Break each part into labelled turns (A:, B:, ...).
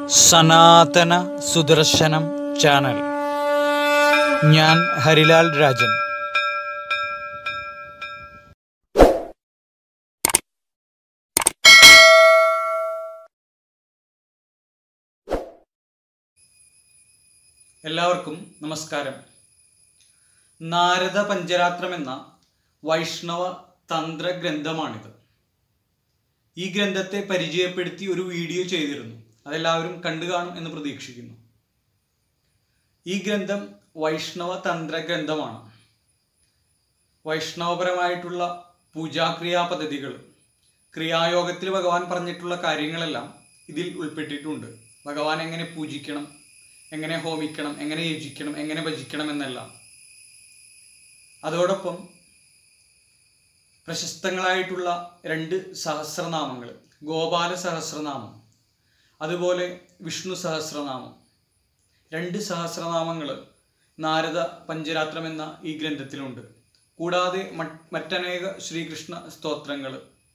A: സനാതന സുദർശനം ചാനൽ ഞാൻ ഹരിലാൽ രാജൻ എല്ലാവർക്കും നമസ്കാരം നാരദ പഞ്ചരാത്രം എന്ന വൈഷ്ണവ തന്ത്ര ഗ്രന്ഥമാണിത് ഈ ഗ്രന്ഥത്തെ പരിചയപ്പെടുത്തി ഒരു വീഡിയോ ചെയ്തിരുന്നു അതെല്ലാവരും കണ്ടു കാണും എന്ന് പ്രതീക്ഷിക്കുന്നു ഈ ഗ്രന്ഥം വൈഷ്ണവ തന്ത്ര ഗ്രന്ഥമാണ് വൈഷ്ണവപരമായിട്ടുള്ള പൂജാക്രിയാ പദ്ധതികൾ ക്രിയായോഗത്തിൽ ഭഗവാൻ പറഞ്ഞിട്ടുള്ള കാര്യങ്ങളെല്ലാം ഇതിൽ ഉൾപ്പെട്ടിട്ടുണ്ട് ഭഗവാൻ എങ്ങനെ പൂജിക്കണം എങ്ങനെ ഹോമിക്കണം എങ്ങനെ യജിക്കണം എങ്ങനെ ഭജിക്കണം എന്നെല്ലാം അതോടൊപ്പം പ്രശസ്തങ്ങളായിട്ടുള്ള രണ്ട് സഹസ്രനാമങ്ങൾ ഗോപാല സഹസ്രനാമം അതുപോലെ വിഷ്ണു സഹസ്രനാമം രണ്ട് സഹസ്രനാമങ്ങൾ നാരദ പഞ്ചരാത്രം എന്ന ഈ ഗ്രന്ഥത്തിലുണ്ട് കൂടാതെ മറ്റ് മറ്റനേക ശ്രീകൃഷ്ണ സ്തോത്രങ്ങൾ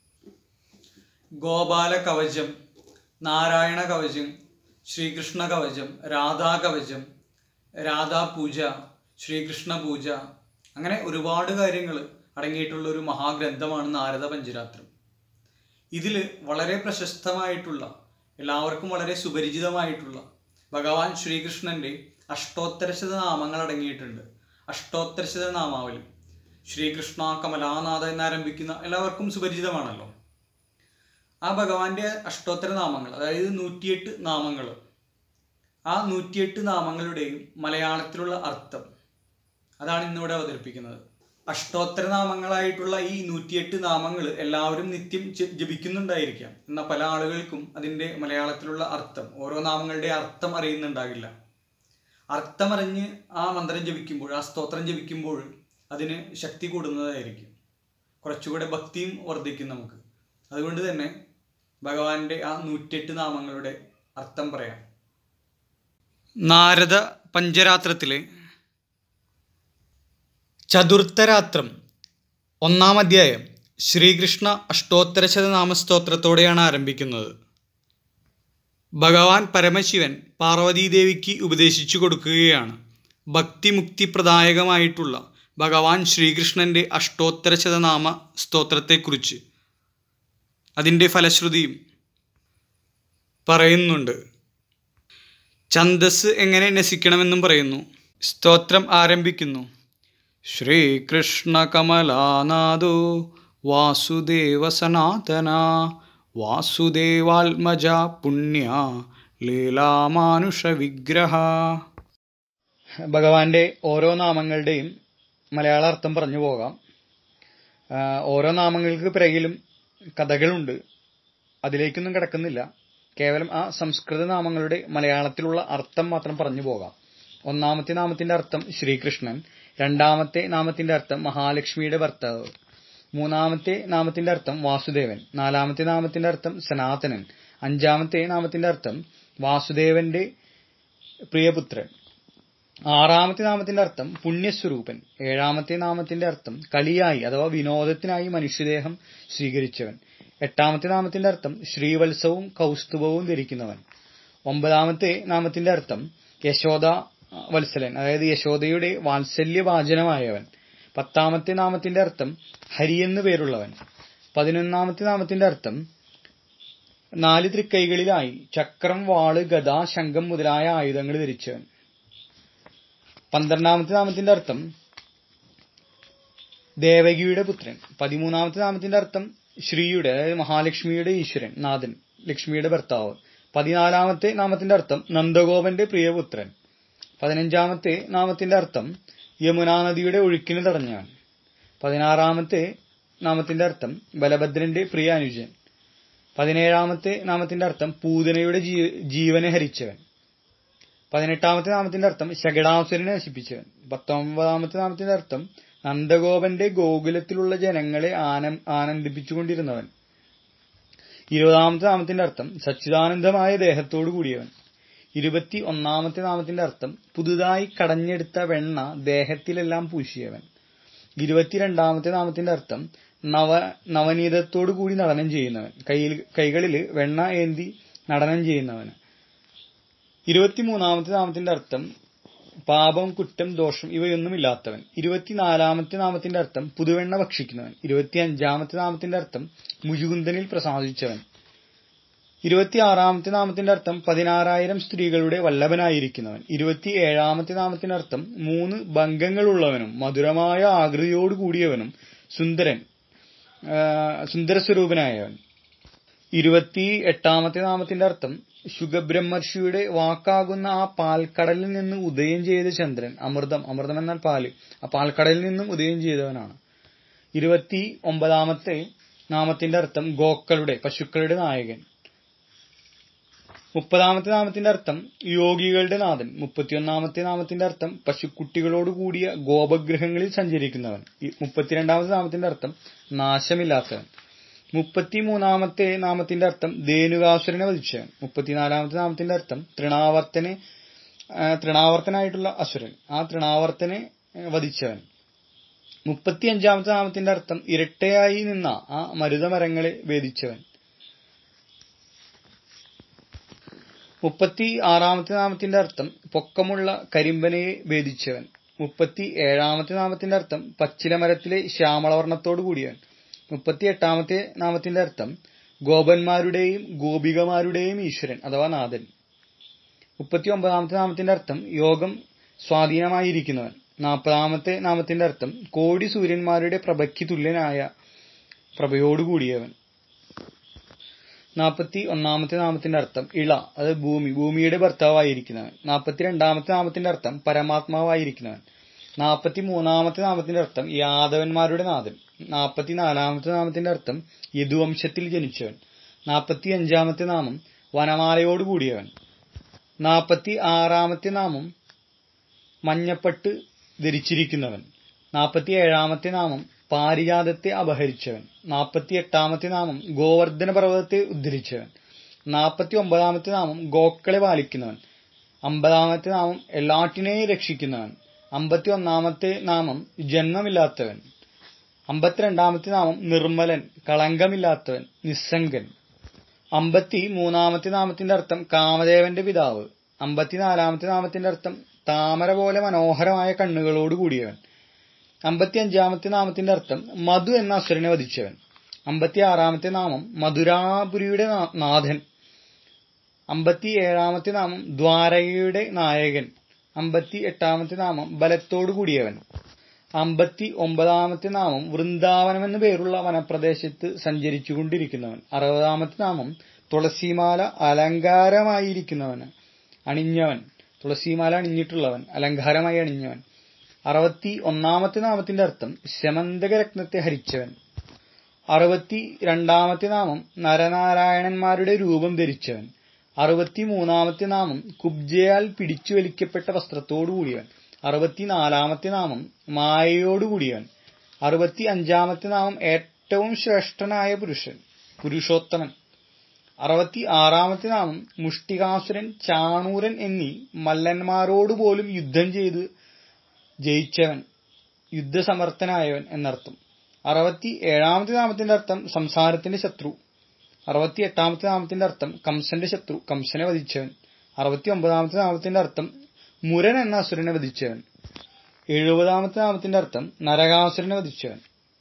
A: ഗോപാല കവചം നാരായണ കവചം ശ്രീകൃഷ്ണ കവചം രാധാ കവചം രാധാ പൂജ ശ്രീകൃഷ്ണ പൂജ അങ്ങനെ ഒരുപാട് കാര്യങ്ങൾ അടങ്ങിയിട്ടുള്ള ഒരു മഹാഗ്രന്ഥമാണ് നാരദ പഞ്ചരാത്രം ഇതിൽ വളരെ പ്രശസ്തമായിട്ടുള്ള എല്ലാവർക്കും വളരെ സുപരിചിതമായിട്ടുള്ള ഭഗവാൻ ശ്രീകൃഷ്ണന്റെ അഷ്ടോത്തരശത നാമങ്ങൾ അടങ്ങിയിട്ടുണ്ട് അഷ്ടോത്തരശത നാമാവലി ശ്രീകൃഷ്ണ കമലാനാഥ എന്നാരംഭിക്കുന്ന എല്ലാവർക്കും സുപരിചിതമാണല്ലോ ആ ഭഗവാന്റെ അഷ്ടോത്തര നാമങ്ങൾ അതായത് നൂറ്റിയെട്ട് നാമങ്ങൾ ആ നൂറ്റിയെട്ട് നാമങ്ങളുടെയും മലയാളത്തിലുള്ള അർത്ഥം അതാണ് ഇന്നിവിടെ അവതരിപ്പിക്കുന്നത് അഷ്ടോത്തര നാമങ്ങളായിട്ടുള്ള ഈ നൂറ്റിയെട്ട് നാമങ്ങൾ എല്ലാവരും നിത്യം ജ- ജപിക്കുന്നുണ്ടായിരിക്കാം എന്നാൽ പല ആളുകൾക്കും അതിൻ്റെ മലയാളത്തിലുള്ള അർത്ഥം ഓരോ നാമങ്ങളുടെ അർത്ഥം അറിയുന്നുണ്ടാകില്ല അർത്ഥമറിഞ്ഞ് ആ മന്ത്രം ജപിക്കുമ്പോൾ ആ സ്തോത്രം ജപിക്കുമ്പോൾ അതിന് ശക്തി കൂടുന്നതായിരിക്കും കുറച്ചുകൂടെ ഭക്തിയും വർദ്ധിക്കും നമുക്ക് അതുകൊണ്ട് തന്നെ ഭഗവാന്റെ ആ നൂറ്റെട്ട് നാമങ്ങളുടെ അർത്ഥം പറയാം നാരദ പഞ്ചരാത്രത്തിലെ ചതുർത്ഥരാത്രം ഒന്നാം അധ്യായം ശ്രീകൃഷ്ണ അഷ്ടോത്തര ശതനാമസ്തോത്രത്തോടെയാണ് ആരംഭിക്കുന്നത് ഭഗവാൻ പരമശിവൻ പാർവതീദേവിക്ക് ഉപദേശിച്ചു കൊടുക്കുകയാണ് ഭക്തിമുക്തിപ്രദായകമായിട്ടുള്ള ഭഗവാൻ ശ്രീകൃഷ്ണന്റെ അഷ്ടോത്തര ശതനാമ സ്തോത്രത്തെക്കുറിച്ച് അതിൻ്റെ ഫലശ്രുതിയും പറയുന്നുണ്ട് ഛന്ദസ് എങ്ങനെ നസിക്കണമെന്നും പറയുന്നു സ്തോത്രം ആരംഭിക്കുന്നു ശ്രീകൃഷ്ണ കമലാനാഥോ വാസുദേവ സനാതന വാസുദേവാത്മജ പുണ്യ ലീലാമാനുഷ വിഗ്രഹ ഭഗവാന്റെ ഓരോ നാമങ്ങളുടെയും മലയാള അർത്ഥം പറഞ്ഞു പോകാം ആ, ഓരോ നാമങ്ങൾക്ക് പിറകിലും കഥകളുണ്ട് അതിലേക്കൊന്നും കിടക്കുന്നില്ല കേവലം ആ സംസ്കൃത നാമങ്ങളുടെ മലയാളത്തിലുള്ള അർത്ഥം മാത്രം പറഞ്ഞു പോകാം ഒന്നാമത്തെ നാമത്തിന്റെ അർത്ഥം ശ്രീകൃഷ്ണൻ രണ്ടാമത്തെ നാമത്തിന്റെ അർത്ഥം മഹാലക്ഷ്മിയുടെ ഭർത്താവ് മൂന്നാമത്തെ നാമത്തിന്റെ അർത്ഥം വാസുദേവൻ നാലാമത്തെ നാമത്തിന്റെ അർത്ഥം സനാതനൻ അഞ്ചാമത്തെ നാമത്തിന്റെ അർത്ഥം വാസുദേവന്റെ പ്രിയപുത്രൻ ആറാമത്തെ നാമത്തിന്റെ അർത്ഥം പുണ്യസ്വരൂപൻ ഏഴാമത്തെ നാമത്തിന്റെ അർത്ഥം കളിയായി അഥവാ വിനോദത്തിനായി മനുഷ്യദേഹം സ്വീകരിച്ചവൻ എട്ടാമത്തെ നാമത്തിന്റെ അർത്ഥം ശ്രീവത്സവും കൗസ്തുഭവും ധരിക്കുന്നവൻ ഒമ്പതാമത്തെ നാമത്തിന്റെ അർത്ഥം യശോദ വത്സലൻ അതായത് യശോദയുടെ വാത്സല്യഭാജനമായവൻ പത്താമത്തെ നാമത്തിന്റെ അർത്ഥം ഹരി എന്ന് പേരുള്ളവൻ പതിനൊന്നാമത്തെ നാമത്തിന്റെ അർത്ഥം നാല് തൃക്കൈകളിലായി ചക്രം വാള് ഗദ ശംഖം മുതലായ ആയുധങ്ങൾ ധരിച്ചവൻ പന്ത്രണ്ടാമത്തെ നാമത്തിന്റെ അർത്ഥം ദേവകിയുടെ പുത്രൻ പതിമൂന്നാമത്തെ നാമത്തിന്റെ അർത്ഥം ശ്രീയുടെ അതായത് മഹാലക്ഷ്മിയുടെ ഈശ്വരൻ നാഥൻ ലക്ഷ്മിയുടെ ഭർത്താവ് പതിനാലാമത്തെ നാമത്തിന്റെ അർത്ഥം നന്ദഗോപന്റെ പ്രിയപുത്രൻ പതിനഞ്ചാമത്തെ നാമത്തിന്റെ അർത്ഥം യമുനാ നദിയുടെ ഒഴുക്കിന് തടഞ്ഞവൻ പതിനാറാമത്തെ നാമത്തിന്റെ അർത്ഥം ബലഭദ്രന്റെ പ്രിയ അനുജൻ പതിനേഴാമത്തെ നാമത്തിന്റെ അർത്ഥം പൂതനയുടെ ജീ- ജീവനെ ഹരിച്ചവൻ പതിനെട്ടാമത്തെ നാമത്തിന്റെ അർത്ഥം ശകടാസുരനെ നശിപ്പിച്ചവൻ പത്തൊമ്പതാമത്തെ നാമത്തിന്റെ അർത്ഥം നന്ദഗോപന്റെ ഗോകുലത്തിലുള്ള ജനങ്ങളെ ആനം ആനന്ദിപ്പിച്ചുകൊണ്ടിരുന്നവൻ ഇരുപതാമത്തെ നാമത്തിന്റെ അർത്ഥം സച്ചിദാനന്ദമായ ദേഹത്തോടു കൂടിയവൻ ഇരുപത്തി ഒന്നാമത്തെ നാമത്തിന്റെ അർത്ഥം പുതുതായി കടഞ്ഞെടുത്ത വെണ്ണ ദേഹത്തിലെല്ലാം പൂശിയവൻ ഇരുപത്തിരണ്ടാമത്തെ നാമത്തിന്റെ അർത്ഥം നവ നവനീതത്തോടു കൂടി നടനം ചെയ്യുന്നവൻ കയ്യിൽ കൈകളിൽ വെണ്ണ ഏന്തി നടനം ചെയ്യുന്നവന് ഇരുപത്തിമൂന്നാമത്തെ നാമത്തിന്റെ അർത്ഥം പാപം കുറ്റം ദോഷം ഇവയൊന്നും ഇല്ലാത്തവൻ ഇരുപത്തിനാലാമത്തെ നാമത്തിന്റെ അർത്ഥം പുതുവെണ്ണ ഭക്ഷിക്കുന്നവൻ ഇരുപത്തിയഞ്ചാമത്തെ നാമത്തിന്റെ അർത്ഥം മുജുകുന്ദനിൽ പ്രസാദിച്ചവൻ ഇരുപത്തിയാറാമത്തെ നാമത്തിന്റെ അർത്ഥം പതിനാറായിരം സ്ത്രീകളുടെ വല്ലഭനായിരിക്കുന്നവൻ ഇരുപത്തിയേഴാമത്തെ നാമത്തിന്റെ അർത്ഥം മൂന്ന് ഭംഗങ്ങളുള്ളവനും മധുരമായ ആകൃതിയോട് കൂടിയവനും സുന്ദരൻ സുന്ദരസ്വരൂപനായവൻ ഇരുപത്തി എട്ടാമത്തെ നാമത്തിന്റെ അർത്ഥം ശുഗബ്രഹ്മർഷിയുടെ വാക്കാകുന്ന ആ പാൽക്കടലിൽ നിന്ന് ഉദയം ചെയ്ത ചന്ദ്രൻ അമൃതം അമൃതം എന്നാൽ പാല് ആ പാൽക്കടലിൽ നിന്നും ഉദയം ചെയ്തവനാണ് ഇരുപത്തി ഒമ്പതാമത്തെ നാമത്തിന്റെ അർത്ഥം ഗോക്കളുടെ പശുക്കളുടെ നായകൻ മുപ്പതാമത്തെ നാമത്തിന്റെ അർത്ഥം യോഗികളുടെ നാഥൻ മുപ്പത്തിയൊന്നാമത്തെ നാമത്തിന്റെ അർത്ഥം പശുക്കുട്ടികളോട് കൂടിയ ഗോപഗ്രഹങ്ങളിൽ സഞ്ചരിക്കുന്നവൻ മുപ്പത്തിരണ്ടാമത്തെ നാമത്തിന്റെ അർത്ഥം നാശമില്ലാത്തവൻ മുപ്പത്തിമൂന്നാമത്തെ നാമത്തിന്റെ അർത്ഥം ധേനുകാസുരനെ വധിച്ചവൻ മുപ്പത്തിനാലാമത്തെ നാമത്തിന്റെ അർത്ഥം തൃണാവർത്തനെ തൃണാവർത്തനായിട്ടുള്ള അസുരൻ ആ തൃണാവർത്തനെ വധിച്ചവൻ മുപ്പത്തിയഞ്ചാമത്തെ നാമത്തിന്റെ അർത്ഥം ഇരട്ടയായി നിന്ന ആ മരുതമരങ്ങളെ വേദിച്ചവൻ മുപ്പത്തി ആറാമത്തെ നാമത്തിന്റെ അർത്ഥം പൊക്കമുള്ള കരിമ്പനയെ ഭേദിച്ചവൻ മുപ്പത്തി ഏഴാമത്തെ നാമത്തിന്റെ അർത്ഥം പച്ചിലമരത്തിലെ ശ്യാമളവർണ്ണത്തോടു കൂടിയവൻ മുപ്പത്തി എട്ടാമത്തെ നാമത്തിന്റെ അർത്ഥം ഗോപന്മാരുടെയും ഗോപികമാരുടെയും ഈശ്വരൻ അഥവാ നാഥൻ മുപ്പത്തി ഒമ്പതാമത്തെ നാമത്തിന്റെ അർത്ഥം യോഗം സ്വാധീനമായിരിക്കുന്നവൻ നാൽപ്പതാമത്തെ നാമത്തിന്റെ അർത്ഥം കോടി സൂര്യന്മാരുടെ പ്രഭയ്ക്ക് തുല്യനായ പ്രഭയോടുകൂടിയവൻ നാൽപ്പത്തി ഒന്നാമത്തെ നാമത്തിന്റെ അർത്ഥം ഇള അത് ഭൂമി ഭൂമിയുടെ ഭർത്താവായിരിക്കുന്നവൻ നാൽപ്പത്തി രണ്ടാമത്തെ നാമത്തിന്റെ അർത്ഥം പരമാത്മാവായിരിക്കുന്നവൻ നാൽപ്പത്തി മൂന്നാമത്തെ നാമത്തിന്റെ അർത്ഥം യാദവന്മാരുടെ നാഥൻ നാൽപ്പത്തി നാലാമത്തെ നാമത്തിന്റെ അർത്ഥം യദുവംശത്തിൽ ജനിച്ചവൻ നാൽപ്പത്തി അഞ്ചാമത്തെ നാമം വനമാലയോട് കൂടിയവൻ നാൽപ്പത്തി ആറാമത്തെ നാമം മഞ്ഞപ്പട്ട് ധരിച്ചിരിക്കുന്നവൻ നാൽപ്പത്തി ഏഴാമത്തെ നാമം പാരിജാതത്തെ അപഹരിച്ചവൻ നാൽപ്പത്തി എട്ടാമത്തെ നാമം ഗോവർദ്ധന പർവ്വതത്തെ ഉദ്ധരിച്ചവൻ നാൽപ്പത്തി ഒമ്പതാമത്തെ നാമം ഗോക്കളെ പാലിക്കുന്നവൻ അമ്പതാമത്തെ നാമം എല്ലാറ്റിനെയും രക്ഷിക്കുന്നവൻ അമ്പത്തി ഒന്നാമത്തെ നാമം ജന്മമില്ലാത്തവൻ അമ്പത്തിരണ്ടാമത്തെ നാമം നിർമ്മലൻ കളങ്കമില്ലാത്തവൻ നിസ്സംഗൻ അമ്പത്തി മൂന്നാമത്തെ നാമത്തിന്റെ അർത്ഥം കാമദേവന്റെ പിതാവ് അമ്പത്തിനാലാമത്തെ നാമത്തിന്റെ അർത്ഥം താമര പോലെ മനോഹരമായ കണ്ണുകളോട് കൂടിയവൻ അമ്പത്തി അഞ്ചാമത്തെ നാമത്തിന്റെ അർത്ഥം മധു എന്ന അസുരനെ വധിച്ചവൻ അമ്പത്തി ആറാമത്തെ നാമം മധുരാപുരിയുടെ നാഥൻ അമ്പത്തി ഏഴാമത്തെ നാമം ദ്വാരകയുടെ നായകൻ അമ്പത്തി എട്ടാമത്തെ നാമം ബലത്തോടു കൂടിയവൻ അമ്പത്തി ഒമ്പതാമത്തെ നാമം വൃന്ദാവനം എന്നു പേരുള്ള വനപ്രദേശത്ത് സഞ്ചരിച്ചുകൊണ്ടിരിക്കുന്നവൻ അറുപതാമത്തെ നാമം തുളസിമാല അലങ്കാരമായിരിക്കുന്നവന് അണിഞ്ഞവൻ തുളസിമാല അണിഞ്ഞിട്ടുള്ളവൻ അലങ്കാരമായി അണിഞ്ഞവൻ അറുപത്തി ഒന്നാമത്തെ നാമത്തിന്റെ അർത്ഥം ശമന്തകരത്നത്തെ ഹരിച്ചവൻ അറുപത്തി രണ്ടാമത്തെ നാമം നരനാരായണന്മാരുടെ രൂപം ധരിച്ചവൻ അറുപത്തി മൂന്നാമത്തെ നാമം കുബ്ജയാൽ പിടിച്ചു വലിക്കപ്പെട്ട വസ്ത്രത്തോടു കൂടിയവൻ അറുപത്തിനാലാമത്തെ നാമം മായയോടുകൂടിയവൻ അറുപത്തി അഞ്ചാമത്തെ നാമം ഏറ്റവും ശ്രേഷ്ഠനായ പുരുഷൻ പുരുഷോത്തമൻ അറുപത്തി ആറാമത്തെ നാമം മുഷ്ടികാസുരൻ ചാണൂരൻ എന്നീ മല്ലന്മാരോട് പോലും യുദ്ധം ചെയ്ത് ജയിച്ചവൻ യുദ്ധസമർത്ഥനായവൻ എന്നർത്ഥം അറുപത്തി ഏഴാമത്തെ നാമത്തിന്റെ അർത്ഥം സംസാരത്തിന്റെ ശത്രു അറുപത്തി എട്ടാമത്തെ നാമത്തിന്റെ അർത്ഥം കംസന്റെ ശത്രു കംസനെ വധിച്ചവൻ അറുപത്തി ഒമ്പതാമത്തെ നാമത്തിന്റെ അർത്ഥം മുരൻ എന്ന അസുരനെ വധിച്ചവൻ എഴുപതാമത്തെ നാമത്തിന്റെ അർത്ഥം നരകാസുരനെ വധിച്ചവൻ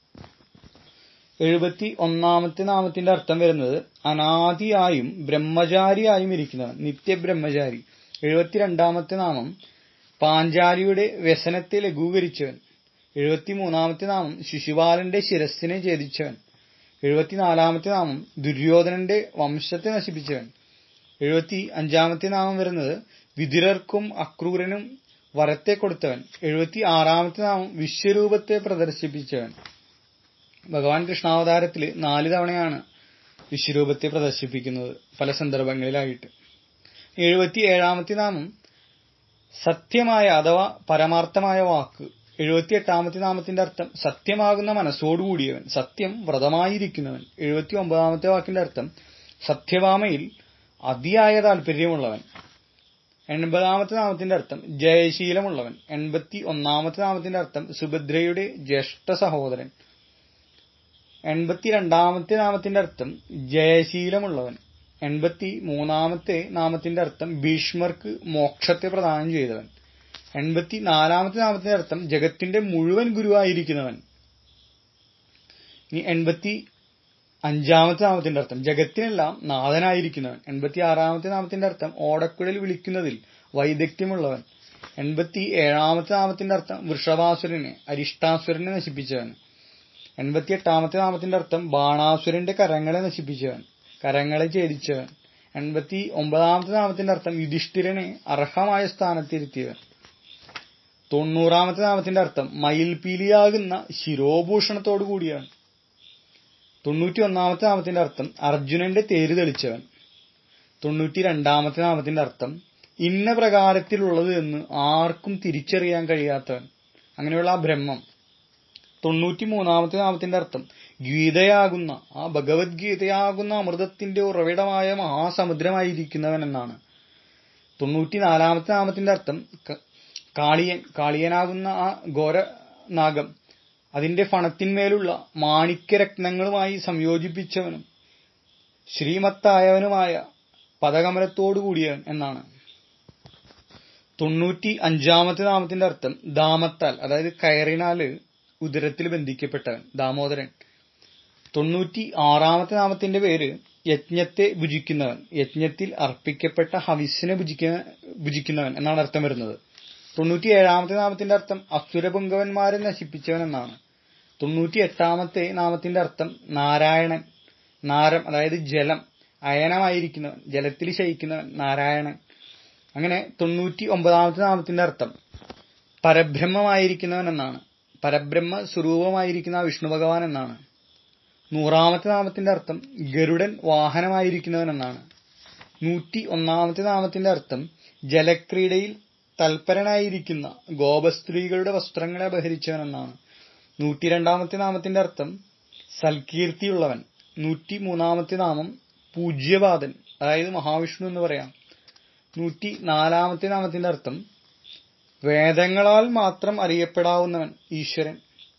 A: എഴുപത്തി ഒന്നാമത്തെ നാമത്തിന്റെ അർത്ഥം വരുന്നത് അനാദിയായും ബ്രഹ്മചാരിയായും ഇരിക്കുന്നവൻ നിത്യബ്രഹ്മചാരി എഴുപത്തിരണ്ടാമത്തെ നാമം പാഞ്ചാലിയുടെ വ്യസനത്തെ ലഘൂകരിച്ചവൻ എഴുപത്തിമൂന്നാമത്തെ നാമം ശിശുപാലന്റെ ശിരസ്സിനെ ഛേദിച്ചവൻ എഴുപത്തിനാലാമത്തെ നാമം ദുര്യോധനന്റെ വംശത്തെ നശിപ്പിച്ചവൻ എഴുപത്തി അഞ്ചാമത്തെ നാമം വരുന്നത് വിതുരർക്കും അക്രൂരനും വരത്തെ കൊടുത്തവൻ എഴുപത്തി ആറാമത്തെ നാമം വിശ്വരൂപത്തെ പ്രദർശിപ്പിച്ചവൻ ഭഗവാൻ കൃഷ്ണാവതാരത്തിൽ നാല് തവണയാണ് വിശ്വരൂപത്തെ പ്രദർശിപ്പിക്കുന്നത് പല സന്ദർഭങ്ങളിലായിട്ട് എഴുപത്തി ഏഴാമത്തെ നാമം സത്യമായ അഥവാ പരമാർത്ഥമായ വാക്ക് എഴുപത്തി എട്ടാമത്തെ നാമത്തിന്റെ അർത്ഥം സത്യമാകുന്ന മനസ്സോടുകൂടിയവൻ സത്യം വ്രതമായിരിക്കുന്നവൻ എഴുപത്തി ഒമ്പതാമത്തെ വാക്കിന്റെ അർത്ഥം സത്യഭാമയിൽ അതിയായ താല്പര്യമുള്ളവൻ എൺപതാമത്തെ നാമത്തിന്റെ അർത്ഥം ജയശീലമുള്ളവൻ എൺപത്തി ഒന്നാമത്തെ നാമത്തിന്റെ അർത്ഥം സുഭദ്രയുടെ ജ്യേഷ്ഠ സഹോദരൻ എൺപത്തിരണ്ടാമത്തെ നാമത്തിന്റെ അർത്ഥം ജയശീലമുള്ളവൻ എൺപത്തി മൂന്നാമത്തെ നാമത്തിന്റെ അർത്ഥം ഭീഷ്മർക്ക് മോക്ഷത്തെ പ്രദാനം ചെയ്തവൻ എൺപത്തി നാലാമത്തെ നാമത്തിന്റെ അർത്ഥം ജഗത്തിന്റെ മുഴുവൻ ഗുരുവായിരിക്കുന്നവൻ ഇനി എൺപത്തി അഞ്ചാമത്തെ നാമത്തിന്റെ അർത്ഥം ജഗത്തിനെല്ലാം നാഥനായിരിക്കുന്നവൻ എൺപത്തി ആറാമത്തെ നാമത്തിന്റെ അർത്ഥം ഓടക്കുഴൽ വിളിക്കുന്നതിൽ വൈദഗ്ധ്യമുള്ളവൻ എൺപത്തി ഏഴാമത്തെ നാമത്തിന്റെ അർത്ഥം വൃഷഭാസുരനെ അരിഷ്ടാസുരനെ നശിപ്പിച്ചവൻ എൺപത്തി എട്ടാമത്തെ നാമത്തിന്റെ അർത്ഥം ബാണാസുരന്റെ കരങ്ങളെ നശിപ്പിച്ചവൻ കരങ്ങളെ ഛേദിച്ചവൻ എൺപത്തി ഒമ്പതാമത്തെ നാമത്തിന്റെ അർത്ഥം യുധിഷ്ഠിരനെ അർഹമായ സ്ഥാനത്തിരുത്തിയവൻ തൊണ്ണൂറാമത്തെ നാമത്തിന്റെ അർത്ഥം മയിൽപീലിയാകുന്ന ശിരോഭൂഷണത്തോടു കൂടിയവൻ തൊണ്ണൂറ്റി ഒന്നാമത്തെ നാമത്തിന്റെ അർത്ഥം അർജുനന്റെ തേര് തെളിച്ചവൻ തൊണ്ണൂറ്റി രണ്ടാമത്തെ നാമത്തിന്റെ അർത്ഥം ഇന്ന പ്രകാരത്തിലുള്ളത് എന്ന് ആർക്കും തിരിച്ചറിയാൻ കഴിയാത്തവൻ അങ്ങനെയുള്ള ആ ബ്രഹ്മം തൊണ്ണൂറ്റി മൂന്നാമത്തെ നാമത്തിന്റെ അർത്ഥം ഗീതയാകുന്ന ആ ഭഗവത്ഗീതയാകുന്ന അമൃതത്തിന്റെ ഉറവിടമായ മഹാസമുദ്രമായിരിക്കുന്നവൻ എന്നാണ് തൊണ്ണൂറ്റി നാലാമത്തെ നാമത്തിന്റെ അർത്ഥം കാളിയൻ കാളിയനാകുന്ന ആ ഘോരനാഗം അതിന്റെ ഫണത്തിന്മേലുള്ള മാണിക്യരത്നങ്ങളുമായി സംയോജിപ്പിച്ചവനും ശ്രീമത്തായവനുമായ പദകമലത്തോടുകൂടിയവൻ എന്നാണ് തൊണ്ണൂറ്റി അഞ്ചാമത്തെ നാമത്തിന്റെ അർത്ഥം ദാമത്താൽ അതായത് കയറിനാല് ഉദരത്തിൽ ബന്ധിക്കപ്പെട്ടവൻ ദാമോദരൻ തൊണ്ണൂറ്റി ആറാമത്തെ നാമത്തിന്റെ പേര് യജ്ഞത്തെ ഭുജിക്കുന്നവൻ യജ്ഞത്തിൽ അർപ്പിക്കപ്പെട്ട ഹവിസിനെ ഭുജിക്കുന്ന ഭുജിക്കുന്നവൻ എന്നാണ് അർത്ഥം വരുന്നത് തൊണ്ണൂറ്റി ഏഴാമത്തെ നാമത്തിന്റെ അർത്ഥം അസുരപുങ്കവന്മാരെ നശിപ്പിച്ചവൻ എന്നാണ് തൊണ്ണൂറ്റി എട്ടാമത്തെ നാമത്തിന്റെ അർത്ഥം നാരായണൻ നാരം അതായത് ജലം അയനമായിരിക്കുന്നവൻ ജലത്തിൽ ശയിക്കുന്നവൻ നാരായണൻ അങ്ങനെ തൊണ്ണൂറ്റി ഒമ്പതാമത്തെ നാമത്തിന്റെ അർത്ഥം പരബ്രഹ്മമായിരിക്കുന്നവൻ എന്നാണ് പരബ്രഹ്മ സ്വരൂപമായിരിക്കുന്ന വിഷ്ണു ഭഗവാൻ എന്നാണ് നൂറാമത്തെ നാമത്തിന്റെ അർത്ഥം ഗരുഡൻ വാഹനമായിരിക്കുന്നവൻ എന്നാണ് നൂറ്റി ഒന്നാമത്തെ നാമത്തിന്റെ അർത്ഥം ജലക്രീഡയിൽ തൽപരനായിരിക്കുന്ന ഗോപസ്ത്രീകളുടെ വസ്ത്രങ്ങളെ അപഹരിച്ചവൻ എന്നാണ് നൂറ്റി രണ്ടാമത്തെ നാമത്തിന്റെ അർത്ഥം സൽകീർത്തിയുള്ളവൻ നൂറ്റി മൂന്നാമത്തെ നാമം പൂജ്യപാദൻ അതായത് മഹാവിഷ്ണു എന്ന് പറയാം നൂറ്റി നാലാമത്തെ നാമത്തിന്റെ അർത്ഥം വേദങ്ങളാൽ മാത്രം അറിയപ്പെടാവുന്നവൻ ഈശ്വരൻ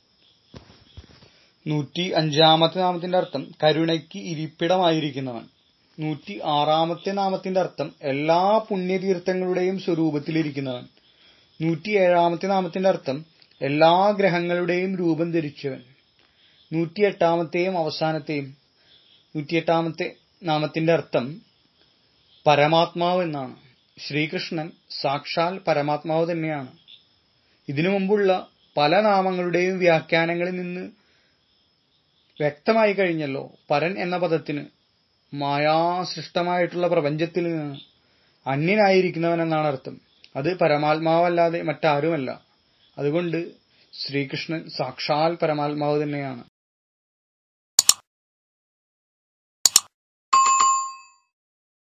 A: നൂറ്റി അഞ്ചാമത്തെ നാമത്തിന്റെ അർത്ഥം കരുണയ്ക്ക് ഇരിപ്പിടമായിരിക്കുന്നവൻ നൂറ്റി ആറാമത്തെ നാമത്തിന്റെ അർത്ഥം എല്ലാ പുണ്യതീർത്ഥങ്ങളുടെയും സ്വരൂപത്തിലിരിക്കുന്നവൻ നൂറ്റി ഏഴാമത്തെ നാമത്തിന്റെ അർത്ഥം എല്ലാ ഗ്രഹങ്ങളുടെയും രൂപം ധരിച്ചവൻ നൂറ്റി എട്ടാമത്തെയും അവസാനത്തെയും നൂറ്റിയെട്ടാമത്തെ നാമത്തിന്റെ അർത്ഥം പരമാത്മാവ് എന്നാണ് ശ്രീകൃഷ്ണൻ സാക്ഷാൽ പരമാത്മാവ് തന്നെയാണ് ഇതിനു മുമ്പുള്ള പല നാമങ്ങളുടെയും വ്യാഖ്യാനങ്ങളിൽ നിന്ന് വ്യക്തമായി കഴിഞ്ഞല്ലോ പരൻ എന്ന പദത്തിന് മായാസൃഷ്ടമായിട്ടുള്ള പ്രപഞ്ചത്തിൽ നിന്ന് അന്യനായിരിക്കുന്നവൻ എന്നാണ് അർത്ഥം അത് പരമാത്മാവല്ലാതെ മറ്റാരുമല്ല അതുകൊണ്ട് ശ്രീകൃഷ്ണൻ സാക്ഷാൽ പരമാത്മാവ് തന്നെയാണ്